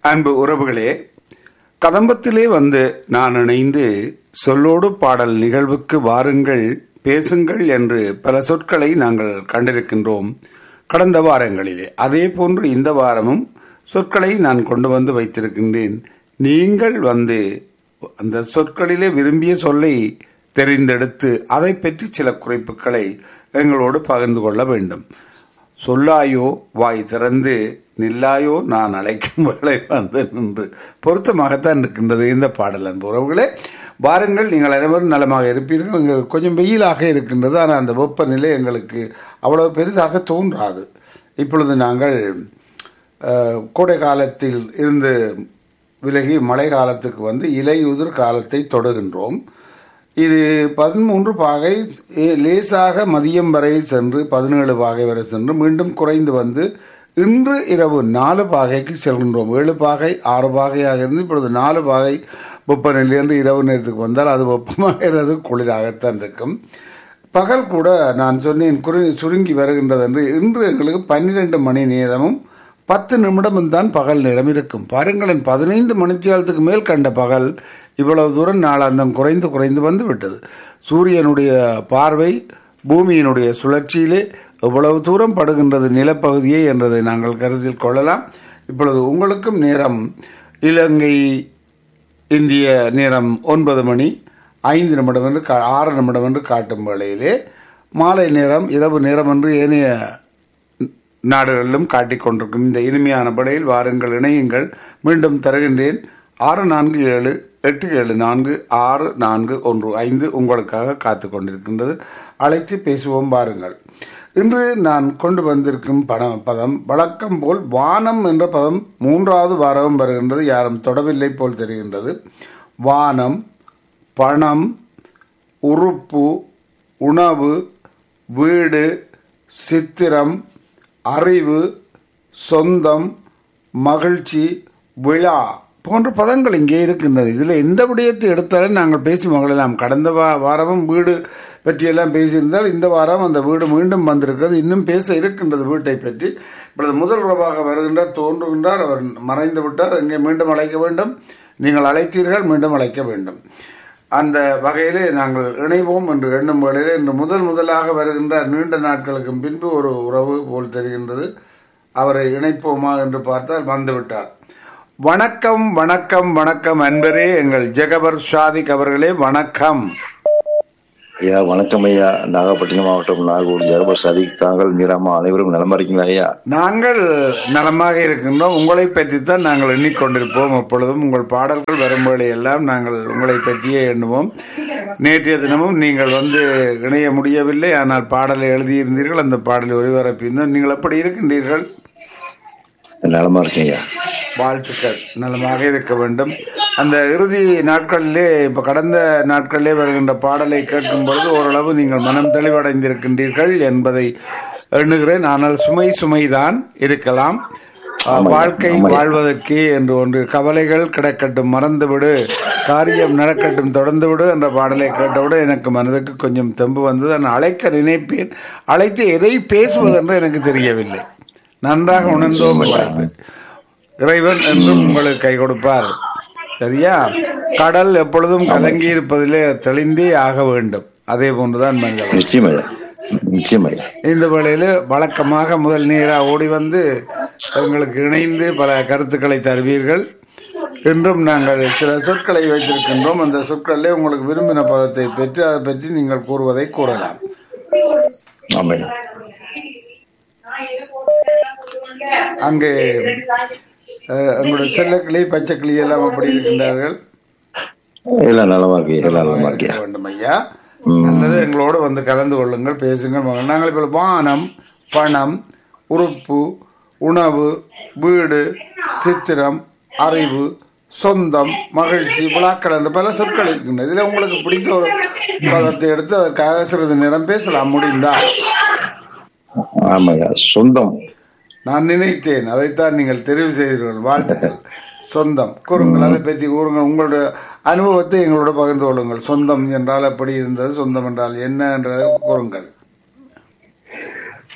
அன்பு உறவுகளே கதம்பத்திலே வந்து நான் இணைந்து சொல்லோடு பாடல் நிகழ்வுக்கு வாருங்கள் பேசுங்கள் என்று பல சொற்களை நாங்கள் கண்டிருக்கின்றோம் கடந்த வாரங்களிலே அதே போன்று இந்த வாரமும் சொற்களை நான் கொண்டு வந்து வைத்திருக்கின்றேன் நீங்கள் வந்து அந்த சொற்களிலே விரும்பிய சொல்லை தெரிந்தெடுத்து அதை பற்றி சில குறிப்புகளை எங்களோடு பகிர்ந்து கொள்ள வேண்டும் சொல்லாயோ வாய் திறந்து நில்லாயோ நான் அழைக்கும் வேலை வந்து நின்று பொருத்தமாகத்தான் இருக்கின்றது இந்த பாடல் அன்பு உறவுகளே வாருங்கள் நீங்கள் அனைவரும் நலமாக இருப்பீர்கள் எங்களுக்கு கொஞ்சம் வெயிலாக இருக்கின்றது ஆனால் அந்த வெப்பநிலை எங்களுக்கு அவ்வளவு பெரிதாக தோன்றாது இப்பொழுது நாங்கள் அஹ், கோடை காலத்தில் இருந்து விலகி மழை காலத்துக்கு வந்து இலையுதிர் காலத்தை தொடுகின்றோம் இது பதிமூன்று பாகை ஏ- லேசாக மதியம் வரை சென்று பதினேழு பாகை வரை சென்று மீண்டும் குறைந்து வந்து இன்று இரவு நாலு பாகைக்கு செல்கின்றோம் ஏழு பாகை ஆறு பாகையாக இருந்து இப்பொழுது நாலு பாகை வெப்பநிலை என்று இரவு நேரத்துக்கு வந்தால் அது வெப்பமாகிறது குளிராகத்தான் இருக்கும் பகல் கூட நான் சொன்னேன் குறு சுருங்கி வருகின்றது என்று இன்று எங்களுக்கு பன்னிரெண்டு மணி நேரமும் பத்து நிமிடம் தான் பகல் நேரம் இருக்கும் பாருங்களேன் பதினைந்து மணித்தியாலத்துக்கு மேல் கண்ட பகல் இவ்வளவு தூரம் நாளாந்தம் குறைந்து குறைந்து வந்து விட்டது சூரியனுடைய பார்வை பூமியினுடைய சுழற்சியிலே எவ்வளவு தூரம் படுகின்றது நிலப்பகுதியே என்றதை நாங்கள் கருத்தில் கொள்ளலாம் இப்பொழுது உங்களுக்கும் நேரம் இலங்கை இந்திய நேரம் ஒன்பது மணி ஐந்து நிமிடம் என்று கா- ஆறு நிமிடம் என்று காட்டும் வேளையிலே மாலை நேரம் இரவு நேரம் என்று ஏனைய நாடுகளிலும் காட்டிக் கொண்டிருக்கும் இந்த இனிமையான படையில் வாருங்கள் இணையுங்கள் மீண்டும் தருகின்றேன் ஆறு நான்கு ஏழு எட்டு ஏழு நான்கு ஆறு நான்கு ஒன்று ஐந்து உங்களுக்காக காத்து கொண்டிருக்கின்றது அழைத்து பேசுவோம் வாருங்கள் இன்று நான் கொண்டு வந்திருக்கும் பண பதம் வழக்கம் போல் வானம் என்ற பதம் மூன்றாவது வாரம் வருகின்றது யாரும் தொடவில்லை போல் தெரிகின்றது வானம் பணம் உறுப்பு உணவு வீடு சித்திரம் அறிவு சொந்தம் மகிழ்ச்சி விழா போன்ற பதங்கள் இங்கே இருக்கின்றன இதில் எந்த விடயத்தை எடுத்தாலும் நாங்கள் பேசி மகிழலாம் கடந்த வா வாரமும் வீடு பற்றியெல்லாம் பேசியிருந்தால் இந்த வாரம் அந்த வீடு மீண்டும் வந்திருக்கிறது இன்னும் பேச இருக்கின்றது வீட்டை பற்றி இப்பொழுது முதல் உறவாக வருகின்றார் தோன்றுகின்றார் அவர் மறைந்து விட்டார் இங்கே மீண்டும் அழைக்க வேண்டும் நீங்கள் அழைத்தீர்கள் மீண்டும் அழைக்க வேண்டும் அந்த வகையிலே நாங்கள் இணைவோம் என்று எண்ணும் வேளையிலே இன்று முதல் முதலாக வருகின்ற நீண்ட நாட்களுக்கு பின்பு ஒரு உறவு போல் தெரிகின்றது அவரை இணைப்போமா என்று பார்த்தால் வந்துவிட்டார் வணக்கம் வணக்கம் வணக்கம் அன்பரே எங்கள் ஜெகபர் ஷாதிக் அவர்களே வணக்கம் ஐயா வணக்கம் ஐயா நாகப்பட்டினம் மாவட்டம் நாகூர் ஜெகபர் சதிக் தாங்கள் மீராமா அனைவரும் நலமா இருக்கீங்களா ஐயா நாங்கள் நலமாக இருக்கின்றோம் உங்களை பற்றித்தான் நாங்கள் எண்ணிக்கொண்டிருப்போம் எப்பொழுதும் உங்கள் பாடல்கள் வரும்போது எல்லாம் நாங்கள் உங்களை பற்றியே எண்ணுவோம் நேற்றைய தினமும் நீங்கள் வந்து இணைய முடியவில்லை ஆனால் பாடலை எழுதியிருந்தீர்கள் அந்த பாடலை ஒளிபரப்பியிருந்தோம் நீங்கள் எப்படி இருக்கின்றீர்கள் நலமா இருக்கேன் ஐயா வாழ்த்துக்கள் நலமாக இருக்க வேண்டும் அந்த இறுதி நாட்களிலே இப்போ கடந்த நாட்களிலே வருகின்ற பாடலை கேட்கும் பொழுது ஓரளவு நீங்கள் மனம் தெளிவடைந்திருக்கின்றீர்கள் என்பதை எண்ணுகிறேன் ஆனால் சுமை சுமைதான் இருக்கலாம் அஹ், வாழ்க்கை வாழ்வதற்கே என்று ஒன்று கவலைகள் கிடக்கட்டும் மறந்துவிடு காரியம் நடக்கட்டும் தொடர்ந்து விடு என்ற பாடலை கேட்டவுடன் எனக்கு மனதுக்கு கொஞ்சம் தெம்பு வந்தது நான் அழைக்க நினைப்பேன் அழைத்து எதை பேசுவது என்று எனக்கு தெரியவில்லை நன்றாக உணர்ந்தோம் என்றார்கள். இறைவன் என்றும் உங்களுக்கு கை கொடுப்பார் சரியா கடல் எப்பொழுதும் கலங்கி இருப்பதிலே தெளிந்தே ஆக வேண்டும் அதே போன்றுதான் மனிதன் நிச்சயம் ஐயா நிச்சயம் ஐயா இந்த வேளையில வழக்கமாக முதல் நீராக ஓடி வந்து எங்களுக்கு இணைந்து பல கருத்துக்களை தருவீர்கள் இன்றும் நாங்கள் சில சொற்களை வைத்திருக்கின்றோம் அந்த சொற்களிலே உங்களுக்கு விரும்பின பதத்தை பெற்று அதை பற்றி நீங்கள் கூறுவதை கூறலாம் ஆமா ஐயா அங்கே அஹ், எங்களுடைய செல்லக்கிளி பச்சைக்கிளி எல்லாம் அப்படி இருக்கின்றார்கள் எல்லாம் நலமா இருக்கு எல்லாம் நலமா இருக்கியா இருக்க வேண்டும் ஐயா அல்லது எங்களோடு வந்து கலந்து கொள்ளுங்கள் பேசுங்கள் மகன் நாங்கள் இப்போ வானம் பணம் உறுப்பு உணவு வீடு சித்திரம் அறிவு சொந்தம் மகிழ்ச்சி விழாக்கள் என்று பல சொற்கள் இருக்கின்றன இதில் உங்களுக்கு பிடித்த ஒரு பதத்தை எடுத்து அதற்காக சிறிது நேரம் பேசலாம் முடிந்தா ஆமா ஐயா சொந்தம் நான் நினைத்தேன் அதைத்தான் நீங்கள் தெரிவு செய்தீர்கள் வாழ்த்துக்கள் சொந்தம் கூறுங்கள் அதை பற்றி கூறுங்கள் உங்களுடைய அனுபவத்தை எங்களோட பகிர்ந்து கொள்ளுங்கள் சொந்தம் என்றால் எப்படி இருந்தது சொந்தம் என்றால் என்ன என்றதை கூறுங்கள்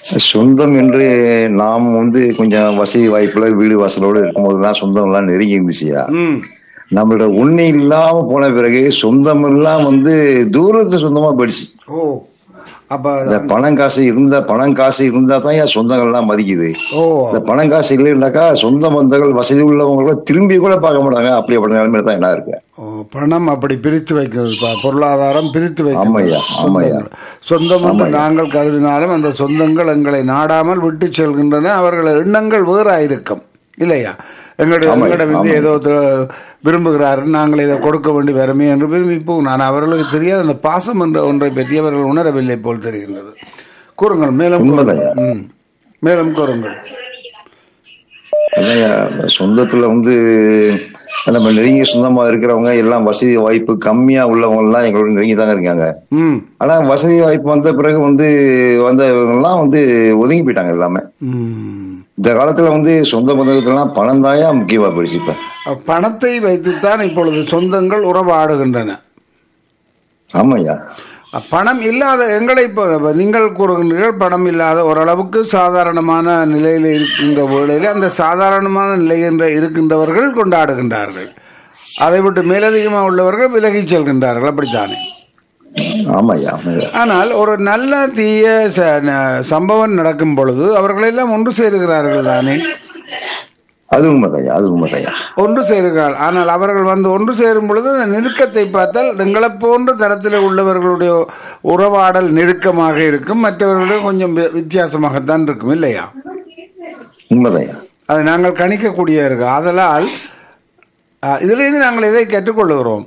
சொந்தம் என்று நாம் வந்து கொஞ்சம் வசதி வாய்ப்புல வீடு வாசலோட இருக்கும்போதெல்லாம் சொந்தம் எல்லாம் நெருங்கி இருந்துச்சுயா ம் நம்மளோட ஒண்ணு இல்லாம போன பிறகு சொந்தம் எல்லாம் வந்து தூரத்து சொந்தமா போயிடுச்சு ஓ அப்ப இந்த பணம் காசு இருந்தா பணம் காசு இருந்தா தான் என் சொந்தங்கள்லாம் மதிக்குது ஓ இந்த பணம் காசு இல்லைன்னாக்கா சொந்த பந்தங்கள் வசதி உள்ளவங்கள திரும்பி கூட பார்க்க மாட்டாங்க அப்படிப்பட்ட நிலைமையில தான் என்ன இருக்கு ஓ, பணம் அப்படி பிரித்து வைக்கிறது பா- பொருளாதாரம் பிரித்து ஆமாய்யா, வைக்கிறது ஆமாய்யா. சொந்தங்கள். சொந்தம் என்று நாங்கள் கருதினாலும் அந்த சொந்தங்கள் எங்களை நாடாமல் விட்டு செல்கின்றன அவர்கள் எண்ணங்கள் வேறாயிருக்கும் இல்லையா எங்களுடைய ஆமாய்யா, எங்களிடம் வந்து ஆமாய்யா. ஏதோ ஒருத்தர் விரும்புகிறார்கள் நாங்கள் இதை கொடுக்க வேண்டி வருமே என்று விரும்பி போகும் நான் அவர்களுக்கு தெரியாத அந்த பாசம் என்ற ஒன்றை பற்றி அவர்கள் உணரவில்லை போல் தெரிகின்றது கூறுங்கள் மேலும் உண்மைதான். கூறுங்கள். ம். மேலும் கூறுங்கள் அதான்யா, சொந்தத்துல வந்து நம்ம நெருங்கிய சொந்தமா இருக்கிறவங்க எல்லாம் வசதி வாய்ப்பு கம்மியா உள்ளவங்க எல்லாம் எங்களோட நெருங்கி தாங்க இருக்காங்க ம் ஆனா வசதி வாய்ப்பு வந்த பிறகு வந்து வந்தவங்க எல்லாம் வந்து ஒதுங்கி போயிட்டாங்க எல்லாமே ம் இந்த காலத்துல வந்து சொந்த பந்தத்துலாம் பணம் தாயா முக்கியமா போயிடுச்சு இப்ப பணத்தை வைத்துத்தான் இப்பொழுது சொந்தங்கள் உறவாடுகின்றன ஆமாய்யா பணம் இல்லாத எங்களை இப்போ இப்ப நீங்கள் கூறுகின்றீர்கள் பணம் இல்லாத ஓரளவுக்கு சாதாரணமான நிலையில் இருக்கின்ற வேளையில் அந்த சாதாரணமான நிலையில் இருக்கின்றவர்கள் கொண்டாடுகின்றார்கள் அதை விட்டு மேலதிகமாக உள்ளவர்கள் விலகிச் செல்கின்றார்கள் அப்படித்தானே ஆமாய்யா ஆமாய்யா ஆனால் ஒரு நல்ல தீய ச- ந- சம்பவம் நடக்கும் பொழுது அவர்களெல்லாம் ஒன்று சேருகிறார்கள் தானே அது உண்மைதையா அது உண்மைதையா ஒன்று சேருகிறார்கள் ஆனால் அவர்கள் வந்து ஒன்று சேரும் பொழுது அந்த நெருக்கத்தை பார்த்தால் எங்களை போன்ற தரத்தில் உள்ளவர்களுடைய உறவாடல் நெருக்கமாக இருக்கும் மற்றவர்களுடைய கொஞ்சம் வி- வித்தியாசமாகத்தான் இருக்கும் இல்லையா உண்மைதையா அதை நாங்கள் கணிக்கக்கூடிய இருக்கு ஆதலால் அஹ், இதிலிருந்து நாங்கள் எதை கற்றுக்கொள்ளுகிறோம்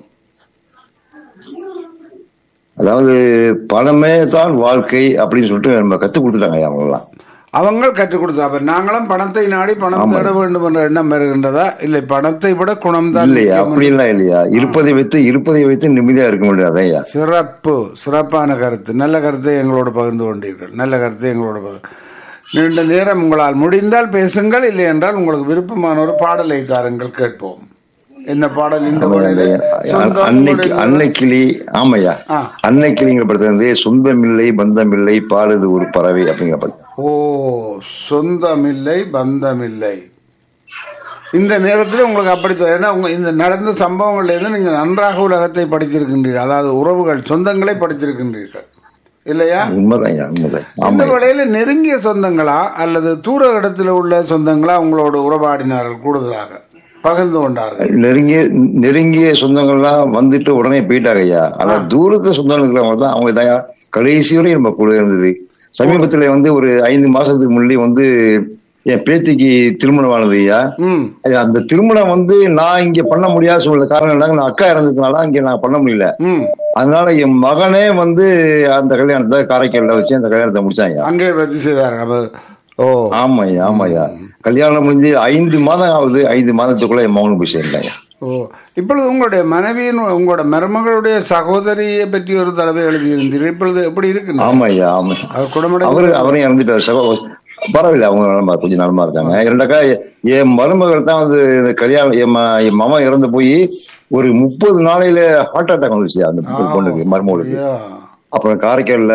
அதாவது பணமே தான் வாழ்க்கை அப்படின்னு சொல்லிட்டு நம்ம கத்து கொடுத்துட்டாங்க அவங்க எல்லாம் அவங்க கற்றுக் கொடுத்தா அப்ப நாங்களும் பணத்தை நாடி பணம் தேட வேண்டும் என்ற எண்ணம் வருகின்றதா இல்லை பணத்தை விட குணம் தான் இல்லையா அப்படிலாம் இல்லையா இருப்பதை வைத்து இருப்பதை வைத்து நிம்மதியா இருக்க முடியாது ஐயா சிறப்பு சிறப்பான கருத்து நல்ல கருத்தை எங்களோடு பகிர்ந்து கொண்டீர்கள் நல்ல கருத்தை எங்களோடு பகிர்ந்து நீண்ட நேரம் உங்களால் முடிந்தால் பேசுங்கள் இல்லை என்றால் உங்களுக்கு விருப்பமான ஒரு பாடலை தாருங்கள் கேட்போம் என்ன பாடல் இந்த வேளையிலே சொந்தம் அன்னைக்கு உங்களுடைய- அன்னைக்கிளி ஆமையா ஆ. அன்னைக்கிளிங்கிற படத்துல இருந்து சொந்தமில்லை பந்தமில்லை பாடுது ஒரு பறவை அப்படிங்கிற படம் ஓ சொந்தமில்லை பந்தமில்லை இந்த நேரத்தில் உங்களுக்கு அப்படி தோ- ஏன்னா உங்க இந்த நடந்த சம்பவங்கள்ல இருந்து நீங்க நன்றாக உலகத்தை படித்திருக்கின்றீர்கள் அதாவது உறவுகள் சொந்தங்களை படித்திருக்கின்றீர்கள் இல்லையா உண்மைதான் ஐயா உண்மைதான் இந்த ஆமா வேளையில நெருங்கிய சொந்தங்களா அல்லது தூர இடத்துல உள்ள சொந்தங்களா உங்களோட உறவாடினார்கள் கூடுதலாக பகிர்ந்து கொண்டார்கள் நெருங்கிய நெருங்கிய சொந்தங்கள்லாம் வந்துட்டு உடனே போயிட்டாங்க ஐயா ஆனா தூரத்து சொந்தங்கள் இருக்கிறவங்க தான் அவங்க தான் கடைசி வரை நம்ம கூட இருந்தது சமீபத்துல வந்து ஒரு ஐந்து மாசத்துக்கு முன்னாடி வந்து என் பேத்திக்கு திருமணம் ஆனது ஐயா ம் அது அந்த திருமணம் வந்து நான் இங்க பண்ண முடியாத சூழ்நிலை காரணம் என்னங்க நான் அக்கா இறந்ததுனால இங்க நான் பண்ண முடியல ம் அதனால என் மகனே வந்து அந்த கல்யாணத்தை காரைக்கால்ல வச்சு அந்த கல்யாணத்தை முடிச்சாங்க அங்கே பத்தி செய்தார்கள் அப்ப ஓ ஆமாய்யா ஆமாய்யா கல்யாணம் முடிஞ்சு ஐந்து மாதம் ஆகுது ஐந்து மாதத்துக்குள்ள என் மகனும் போய் சேர்ந்தாங்க ஓ இப்பொழுது உங்களுடைய மனைவியின் உங்களோட மருமகளுடைய சகோதரியை பற்றி ஒரு தடவை எழுதியிருந்தீர்கள் இப்பொழுது எப்படி இருக்கு ஆமாய்யா ஆமா அவர் குடும்பம் அவரு அவரையும் இறந்துட்டாரு சகோ பரவாயில்ல அவங்க நலமா கொஞ்சம் நலமா இருக்காங்க இரண்டாக்கா என் மருமகள் தான் வந்து இந்த கல்யாணம் என் ம- என் மாமா இறந்து போய் ஒரு முப்பது நாளையில ஹார்ட் அட்டாக் வந்துருச்சு அந்த பொண்ணுக்கு மருமகளுக்கு ஐயா அப்புறம் காரைக்கால்ல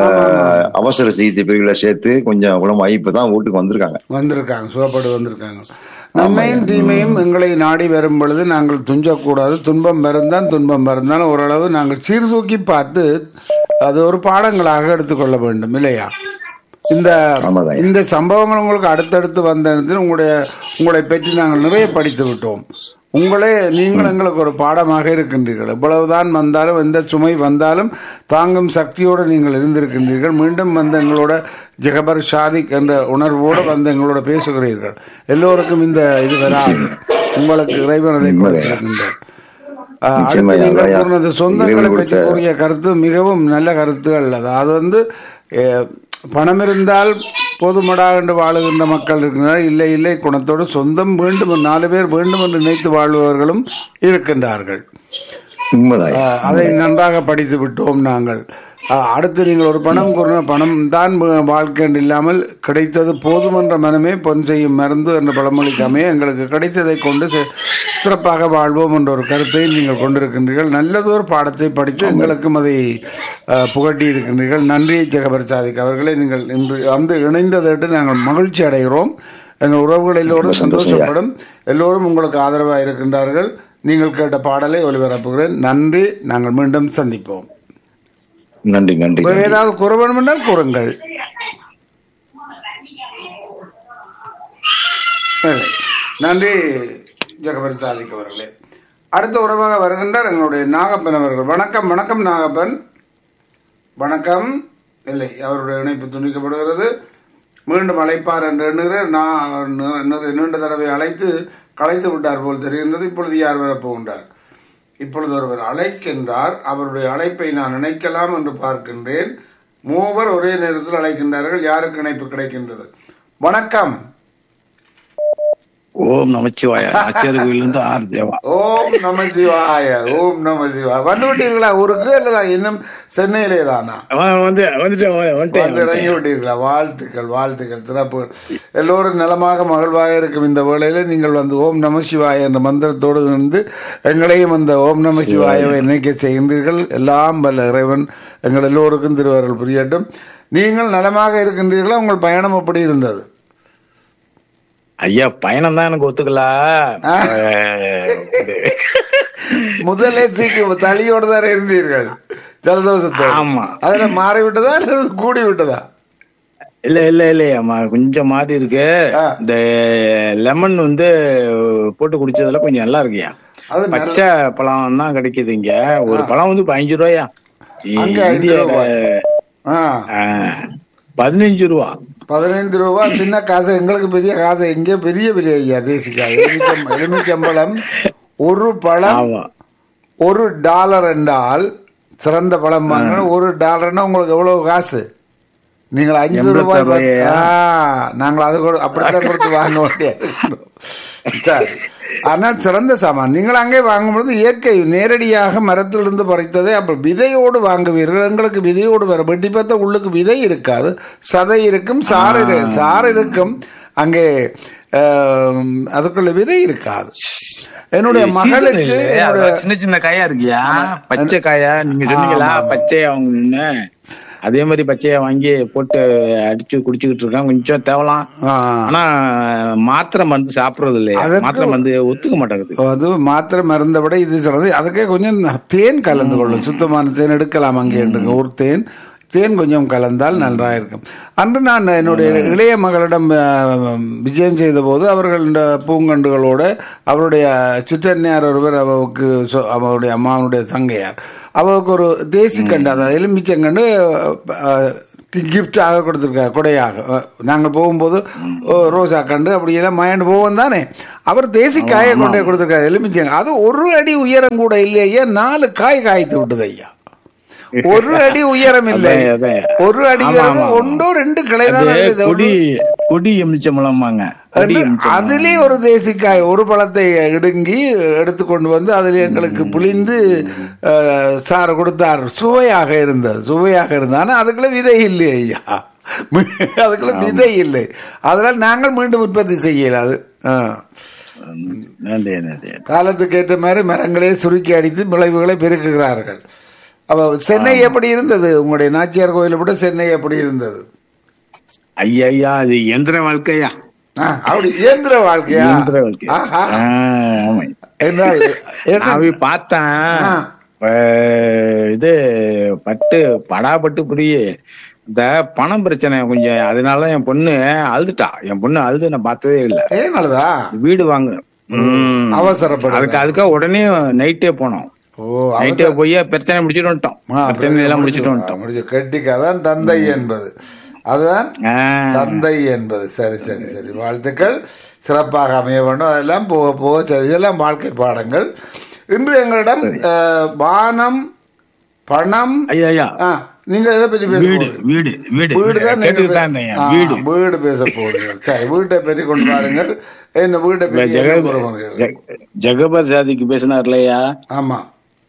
அவசர சிகிச்சை பிரிவுல சேர்த்து கொஞ்சம் குணமாகி இப்பதான் வீட்டுக்கு வந்திருக்காங்க வந்திருக்காங்க சுகப்பட்டு வந்திருக்காங்க நன்மையும் தீமையும் எங்களை நாடி வரும் பொழுது நாங்கள் துஞ்சக்கூடாது துன்பம் வருந்தான் துன்பம் வருந்தான் ஓரளவு நாங்கள் சீர்தூக்கி பார்த்து அது ஒரு பாடங்களாக எடுத்துக்கொள்ள வேண்டும் இல்லையா இந்த ஆமாதான். இந்த சம்பவங்கள் உங்களுக்கு அடுத்தடுத்து வந்த இடத்தில் உங்களுடைய உங்களை பற்றி நாங்கள் நிறைய படித்து விட்டோம் உங்களே நீங்கள் எங்களுக்கு ஒரு பாடமாக இருக்கின்றீர்கள் எவ்வளவுதான் வந்தாலும் எந்த சுமை வந்தாலும் தாங்கும் சக்தியோடு நீங்கள் இருந்திருக்கின்றீர்கள் மீண்டும் வந்து எங்களோட ஜெகபர் ஷாதிக் என்ற உணர்வோடு வந்து எங்களோட பேசுகிறீர்கள் எல்லோருக்கும் இந்த இது வராது உங்களுக்கு இறைவன் அதை கொடுத்திருக்கின்றார் ஆஹ், அடுத்து நிச்சயமா, நீங்கள் அதான் கூறினது சொந்தங்களை இறைவன் பற்றி கொடுத்த- கூறிய கருத்து மிகவும் நல்ல கருத்துகள் அது வந்து அஹ், பணம் இருந்தால் போதுமடா என்று வாழுகின்ற மக்கள் இருக்கிறார் இல்லை இல்லை குணத்தோடு சொந்தம் வேண்டும் நாலு பேர் வேண்டும் என்று நினைத்து வாழ்பவர்களும் இருக்கின்றார்கள் உண்மைதான் ஆஹ், அதை நன்றாக படித்து விட்டோம் நாங்கள் ஆஹ், அடுத்து நீங்கள் ஒரு பணம் கூறின பணம் தான் வ- வாழ்க்கை என்று இல்லாமல் கிடைத்தது போதும் என்ற மனமே பொன் செய்யும் மருந்து என்ற பழமொழிக்காமே எங்களுக்கு கிடைத்ததை கொண்டு செ- சிறப்பாக வாழ்வோம் என்ற ஒரு கருத்தை நீங்கள் கொண்டிருக்கின்றீர்கள் நல்லதொரு பாடத்தை படித்து எங்களுக்கும் அதை அஹ், புகட்டி இருக்கின்றீர்கள் நன்றி ஜெகபர் சாதிக் அவர்களை நீங்கள் இன்று வந்து இணைந்ததற்கு நாங்கள் மகிழ்ச்சி அடைகிறோம் எங்கள் உறவுகள் எல்லோரும் சந்தோஷப்படும் எல்லோரும் உங்களுக்கு ஆதரவாக இருக்கின்றார்கள் நீங்கள் கேட்ட பாடலை ஒளிபரப்புகிறேன் நன்றி நாங்கள் மீண்டும் சந்திப்போம் நன்றி நன்றி வேறு நன்றி. ஏதாவது கூற வேண்டும் என்றால் கூறுங்கள் சரி. நன்றி ஜெகபர் சாதிக் அவர்களே அடுத்த உறவாக வருகின்றார் எங்களுடைய நாகப்பன் அவர்கள் வணக்கம் வணக்கம் நாகப்பன் வணக்கம் இல்லை அவருடைய இணைப்பு துண்டிக்கப்படுகிறது மீண்டும் அழைப்பார் என்று எண்ணுகிறேன் நான் நி- நி- நீண்ட தடவை அழைத்து கலைத்து விட்டார் போல் தெரிகின்றது இப்பொழுது யார் வரப்போகின்றார் இப்பொழுது ஒருவர் அழைக்கின்றார் அவருடைய அழைப்பை நான் நினைக்கலாம் என்று பார்க்கின்றேன் மூவர் ஒரே நேரத்தில் அழைக்கின்றார்கள் யாருக்கு இணைப்பு கிடைக்கின்றது வணக்கம் ஓம் நமச்சிவாய ஆச்சாரிய கோயிலிருந்து ஆர் தேவா ஓம் நம சிவாய ஓம் நம சிவாய வந்து விட்டீர்களா ஊருக்கு இல்லதா இன்னும் சென்னையிலே தானா அவன் வந்து வந்துட்டேன் வந்துட்டேன், வந்து வந்துட்டேன் இறங்கி விட்டீர்களா வாழ்த்துக்கள் வாழ்த்துக்கள் சிறப்பு எல்லோரும் நலமாக மகிழ்வாக இருக்கும் இந்த வேளையில நீங்கள் வந்து ஓம் நம சிவாய என்ற மந்திரத்தோடு வந்து எங்களையும் அந்த ஓம் நம சிவாயவை நினைக்க செய்கின்றீர்கள் எல்லாம் வல்ல இறைவன் எங்கள் எல்லோருக்கும் திருவருள் புரியட்டும் நீங்கள் நலமாக இருக்கின்றீர்களா உங்கள் பயணம் எப்படி இருந்தது ஐயா பயணம் தான் எனக்கு ஒத்துக்கல ஆ. அஹ், முதலே சீக்கு தளியோடு தான் இருந்தீர்கள் ஜலதோஷத்தோடு ஆமா. அதுல மாறி விட்டதா அல்லது கூடி விட்டதா இல்ல இல்ல இல்லையாம்மா கொஞ்சம் மாறி இருக்கு ஆ. இந்த லெமன் வந்து போட்டு குடிச்சதுல கொஞ்சம் நல்லா இருக்குயா அது நல்ல- பச்சை பழம் தான் கிடைக்குது இங்க ஒரு பழம் வந்து பதினஞ்சு ரூபாயா அங்க ஐந்து இந்தியால ரூபாய். ஆ அஹ், பதினஞ்சு ரூபா பதினைந்து ரூபா சின்ன காசு எங்களுக்கு பெரிய காசு இங்கே பெரிய பெரிய ஐயா தேசிக்கா எலுமிச்சம் எலுமிச்சம்பழம் ஒரு பழம் ஆமா ஒரு டாலர் என்றால் சிறந்த பழம் வாங்கினா ஒரு டாலர்னா உங்களுக்கு எவ்வளவு காசு நீங்கள் அஞ்சு எண்பத்தாறு ரூபாய் பத்து- ரூபாயா? ஆ, நாங்கள் அது கூட அப்படித்தான் கொடுத்து வாங்க வேண்டியது சரி ஆனால் சிறந்த சாமான் நீங்கள் அங்கே வாங்கும்பொழுது இயற்கை நேரடியாக மரத்திலிருந்து பறித்ததை அப்ப விதையோடு வாங்குவீர்கள் எங்களுக்கு விதையோடு வர வெட்டி பார்த்தா உள்ளுக்கு விதை இருக்காது சதை இருக்கும் சாறு இரு- சாறு இருக்கும் அங்கே ஆம், அதுக்குள்ள விதை இருக்காது என்னுடைய இது season மகளுக்கு இல்லையே, என்னுடைய அதான் சின்ன சின்ன காயா இருக்கியா பச்சை காயா நீங்க சொன்னீங்களா பச்சையா வாங்கணும்னு அதே மாதிரி பச்சையா வாங்கி போட்டு அடிச்சு குடிச்சுக்கிட்டு இருக்கேன் கொஞ்சம் தேவலாம் ஆ, ஆனா மாத்திரை மருந்து சாப்பிடுறது இல்லையா அதற்கு- மாத்திரை மருந்து ஒத்துக்க மாட்டேங்குது அது மாத்திரை மருந்தை விட இது சிறந்தது அதுக்கே கொஞ்சம் தேன் கலந்து கொள்ளும் சுத்தமான தேன் எடுக்கலாம் அங்கே இருக்கு ஒரு தேன் தேன் கொஞ்சம் கலந்தால் நன்றாக இருக்கும் அன்று நான் என்னுடைய இளைய மகளிடம் அஹ், விஜயம் செய்த போது அவர்கள் இந்த பூங்கண்டுகளோட அவருடைய சிற்றன்னையார் ஒருவர் அவருக்கு சொ- அவருடைய அம்மாவுடைய தங்கையார் அவருக்கு ஒரு தேசி கண்டு அதாவது எலுமிச்சங்கண்டு கிஃப்டாக கொடுத்துருக்காரு கொடையாக அஹ், நாங்கள் போகும்போது ஓ, ரோசா கண்டு அப்படியெல்லாம் மயண்டு போவோம் தானே அவர் தேசி காயை கொண்டே கொடுத்துருக்காரு எலுமிச்சங்க அது ஒரு அடி உயரம் கூட இல்லையா நாலு காய் காய்த்து விட்டது ஐயா ஒரு அடி உயரம் இல்லை அதான், அதான். ஒரு அடி ஆமா, உயரம் ஆமா. ஒன்றோ ரெண்டு கிளை தான் அது இருக்குது. கொடி கொடி எமிச்சம்பழம்பாங்க கொடி அது- எமிச்சம்பழம் அதிலே ஒரு தேசிக்காய் ஒரு பழத்தை இடுங்கி எடுத்துக்கொண்டு வந்து அதில் எங்களுக்கு புளிந்து அஹ், சாறு கொடுத்தார் சுவையாக இருந்தது சுவையாக இருந்தது ஆனால் அதுக்குள்ள விதை இல்லை ஐயா அதுக்குள்ள விதை இல்லை அதனால் நாங்கள் மீண்டும் உற்பத்தி செய்யல அது ஆ. நன்றி நன்றி காலத்துக்கு ஏற்ற மாதிரி மரங்களே சுருக்கி அடித்து விளைவுகளை பெருக்குகிறார்கள் அப்ப சென்னை எப்படி இருந்தது உங்களுடைய நாச்சியார் கோயிலை விட சென்னை எப்படி இருந்தது ஐயா ஐயா அது எந்திர வாழ்க்கையா ஆ, அப்படி இயந்திர வாழ்க்கையா இயந்திர வாழ்க்கை ஆஹா. ஆ, ஆமா என்றால் என்ன- நான் போய் பார்த்தேன் ஆ. அஹ் இது பட்டு படாபட்டு புரிய இந்த பணம் பிரச்சனை கொஞ்சம் அதனால என் பொண்ணு அழுதுட்டா என் பொண்ணு அழுது நான் பார்த்ததே இல்ல ஏன் நல்லதா வீடு வாங்க ம். அவசரப்படு அதுக்கு அதுக்காக உடனே நைட்டே போனோம் ஓ நைட்டே போய் பிரச்சனை முடிச்சுட்டு வந்துட்டோம் ஆ, பிரச்சனை எல்லாம் முடிச்சுட்டு வந்துட்டோம் முடிச்சு கெட்டிக்காதான் தந்தை என்பது அதுதான் ஆ. தந்தை என்பது சரி சரி சரி வாழ்த்துக்கள் சிறப்பாக அமைய வேண்டும் அதெல்லாம் போக போக சரி இதெல்லாம் வாழ்க்கை பாடங்கள் இன்று எங்களிடம் அஹ், வானம் பணம் ஐயா ஐயா ஆ, நீங்க எதை பற்றி பேச வீடு போறீங்க? வீடு வீடு வீடு தான் நீங்க கேட்டுட்டு பே- தான் இருந்தேன் ஆ, வீடு வீடு பேச போறீங்க சரி வீட்டை பற்றி கொண்டு வாருங்கள் என்ன வீட்டை பற்றி என்ன ஜெக- கூற போறீர்கள்? ஜெக- ஜெகபர் சாதிக்கு பேசினார் இல்லையா ஆமா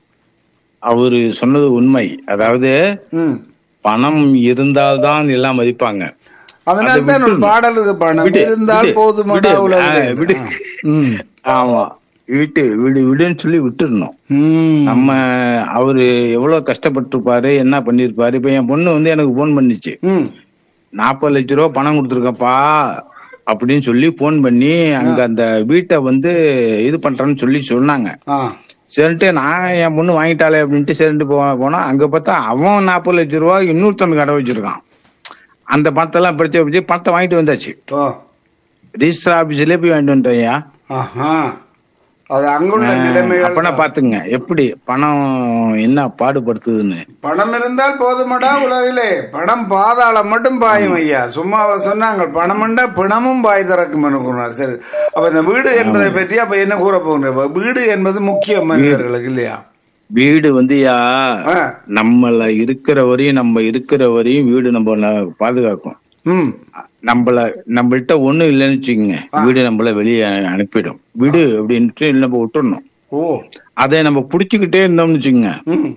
அவரு சொன்னது உண்மை அதாவது ம் பணம் இருந்தால்தான் எல்லாம் மதிப்பாங்க அதனால அதை தான் ஒரு விட்டுருணும். பாடல் இருக்கு பணம் விடு, இருந்தால் விடு, போதுமடா விடு. உலகிலே. ஆ, விடு. ம் ஆமா வீட்டு வீடு வீடுன்னு சொல்லி விட்டுருணும் ம். நம்ம அவரு எவ்வளவு கஷ்டப்பட்டிருப்பாரு என்ன பண்ணிருப்பாரு இப்ப என் பொண்ணு வந்து எனக்கு போன் பண்ணிச்சு ம். நாற்பது லட்ச ரூபா பணம் கொடுத்துருக்கப்பா அப்படின்னு சொல்லி போன் பண்ணி அங்க அந்த வீட்டை வந்து இது பண்றேன்னு சொல்லி சொன்னாங்க ஆ. சரின்ட்டு நான் என் பொண்ணு வாங்கிட்டாளே அப்படின்ட்டு சரின்ட்டு போ போனா அங்க பார்த்தா அவன் நாற்பது லட்ச ரூபா இன்னொருத்தனுக்கு கடை வச்சிருக்கான் அந்த பணத்தெல்லாம் பிடிச்சி பிடிச்சி பணத்தை வாங்கிட்டு வந்தாச்சு ஓ. ரிஜிஸ்டர் ஆபீஸ்லயே போய் வாங்கிட்டு வந்துட்டேன்யா ஆஹா. அது அங்குள்ள நிலைமைகள் அப்பனா பாத்துங்க எப்படி பணம் என்ன பாடுபடுத்துதுன்னு பணம் இருந்தால் போதுமடா உலகிலே பணம் பாதாளம் மட்டும் பாயும் ஐயா சும்மா அவ சொன்னாங்க பணம்ண்டா பிணமும் பாய் திறக்கும் கூறினார் சரி அப்ப இந்த வீடு என்பதை பற்றி அப்ப என்ன கூற போகிற வீடு என்பது முக்கிய மனிதர்களுக்கு இல்லையா வீடு வந்து யா ஆ. நம்மள இருக்கிற வரையும் நம்ம இருக்கிற வரையும் வீடு நம்ம பாதுகாக்கும் ம் நம்மள நம்மள்ட்ட ஒண்ணும் இல்லைன்னு வச்சுக்கோங்க வீடு நம்மள வெளியே அனுப்பிடும் வீடு அப்படின்ட்டு நம்ம விட்டுறணும் ஓ அதை நம்ம புடிச்சுக்கிட்டே இருந்தோம்னு வச்சுக்கோங்க ம்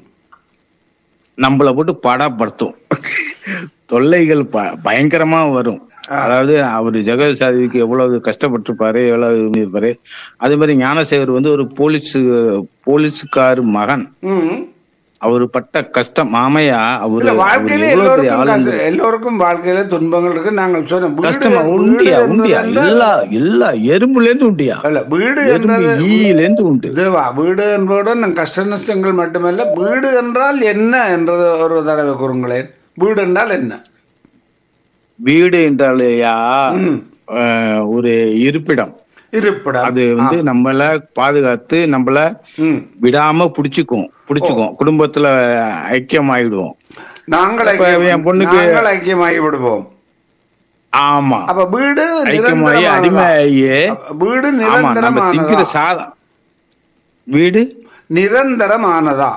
நம்மள போட்டு படாப்படுத்தும் தொல்லைகள் ப- பயங்கரமா வரும் அதாவது அவர் ஜெகத் சாதிக்கு எவ்வளவு கஷ்டப்பட்டிருப்பாரு எவ்வளவு இது பண்ணியிருப்பாரு அதே மாதிரி ஞானசேகர் வந்து ஒரு போலீஸ் போலீஸ்கார் மகன் ம் அவர் பட்ட கஷ்டம் மாமையா அவரு இல்ல அவரு வாழ்க்கையில எவ்வளவு பெரிய எல்லோருக்கும் ஆளு கஷ்டம். எல்லோருக்கும் வாழ்க்கையில துன்பங்கள் இருக்கு நாங்கள் சொன்ன வீடு- கஷ்டமா வீடு உண்டியா என்பது உண்டியா வந்து- எல்லா எல்லா எறும்புல இருந்து உண்டியா அல்ல வீடு எறும்பு என்றது ஈயில இருந்து உண்டு இதுவா வீடு என்பதுடன் கஷ்ட நஷ்டங்கள் மட்டுமல்ல வீடு என்றால் என்ன என்றது ஒரு தடவை கூறுங்களேன் வீடு என்றால் என்ன வீடு என்றாலேயா ம். அஹ், ஒரு இருப்பிடம் இருப்பிடம் அது வந்து நம்மள பாதுகாத்து நம்மள ம். விடாம புடிச்சுக்கும் புடிச்சுக்கும் குடும்பத்துல ஐக்கியமாயிடுவோம் நாங்கள் இப்ப ஐக்கியம் என் பொண்ணுக்கு- நாங்கள் ஐக்கியமாகி விடுவோம் ஆமா அப்ப வீடு ஐக்கியமாயி நிரந்தரமானதா? அடிமையாயே அப்ப வீடு ஆமா நம்ம நிரந்தரமானதா திங்கிற சாதம் வீடு நிரந்தரமானதா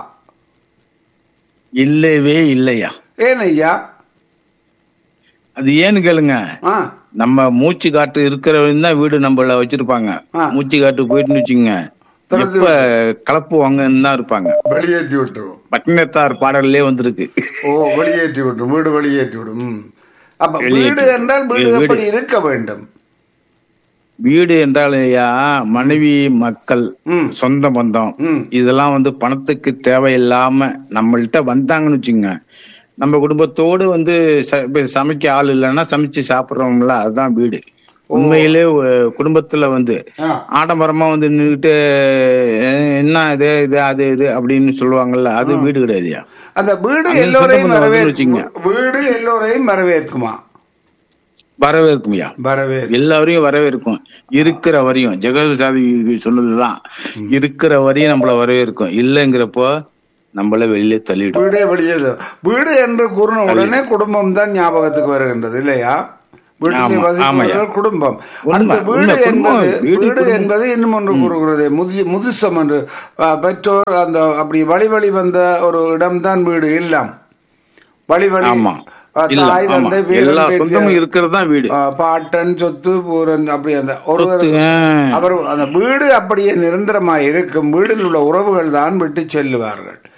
இல்லவே இல்லையா ஏன் ஐயா அது ஏன்னு கேளுங்க ஆ நம்ம மூச்சு காற்று இருக்கிற வரையும் தான் வீடு நம்மள வச்சிருப்பாங்க ஆ. மூச்சு காற்று போயிட்டுன்னு வச்சுங்க திறந்து எப்ப கலப்புவாங்கன்னு தான் இருப்பாங்க வெளியேற்றி விட்டுருவோம் பட்டினத்தார் பாடல்லே வந்திருக்கு ஓ வெளியேற்றி விடும் வீடு வெளியேற்றி விடும் ம். அப்ப வெளியேற்றி வீடு என்றால் வீடு வீடு. எப்படி இருக்க வேண்டும் வீடு என்றால் ஐயா மனைவி மக்கள் ம். சொந்த பந்தம் ம். இதெல்லாம் வந்து பணத்துக்கு தேவையில்லாம நம்மள்ட்ட வந்தாங்கன்னு வச்சுங்க நம்ம குடும்பத்தோடு வந்து ச- இப்ப சமைக்க ஆள் இல்லைன்னா சமைச்சு சாப்பிடுறோம்ல அதுதான் வீடு உண்மையிலே ஒ- குடும்பத்துல வந்து ஆ. ஆடம்பரமா வந்து நின்றுட்டு என்ன இது இது அது இது அப்படின்னு சொல்லுவாங்கல்ல அது வீடு கிடையாதுயா அந்த வீடு அந்த எல்லோரையும் சொந்த பந்தம் வந்து வரவேற்கும் வச்சுங்க. வீடு எல்லோரையும் வரவேற்குமா வரவேற்கும்யா வரவேற்கும் எல்லாரையும் வரவேற்கும் இருக்கிற வரையும் ஜெகத் சாதி சொன்னதுதான் இருக்கிற வரையும் நம்மள வரவேற்கும் இல்லைங்கிறப்போ நம்மள வெளியில தள்ளிடும் வீடே வெளியேது வீடு என்று கூறின உடனே குடும்பம் தான் ஞாபகத்துக்கு வருகின்றது இல்லையா வீட்டிலே ஆமா, வசிப்பவர்கள் ஆமாய்யா. குடும்பம் உண்மை, அடுத்த வீடு உண்மை, குடும்பம், என்பது வீடு, வீடு குடும்பம். என்பது இன்னும் ஒன்று கூறுகிறது முதி முதிசம் என்று ஆ, பெற்றோர் அந்த அப்படி வழி வழி வந்த ஒரு இடம்தான் வீடு இல்லம் வழி வழி ஆமா ஆ, இல்ல தாய் ஆமா தந்தை பேரன் எல்லா பேத்தி, சொந்தமும் இருக்கிறது தான் வீடு ஆ, பாட்டன் சொத்து பூரன் அப்படி அந்த ஒருவர் சொத்து, ஆ. அவர் அந்த வீடு அப்படியே நிரந்தரமாக இருக்கும் வீடில் உள்ள உறவுகள் தான் விட்டு செல்லுவார்கள்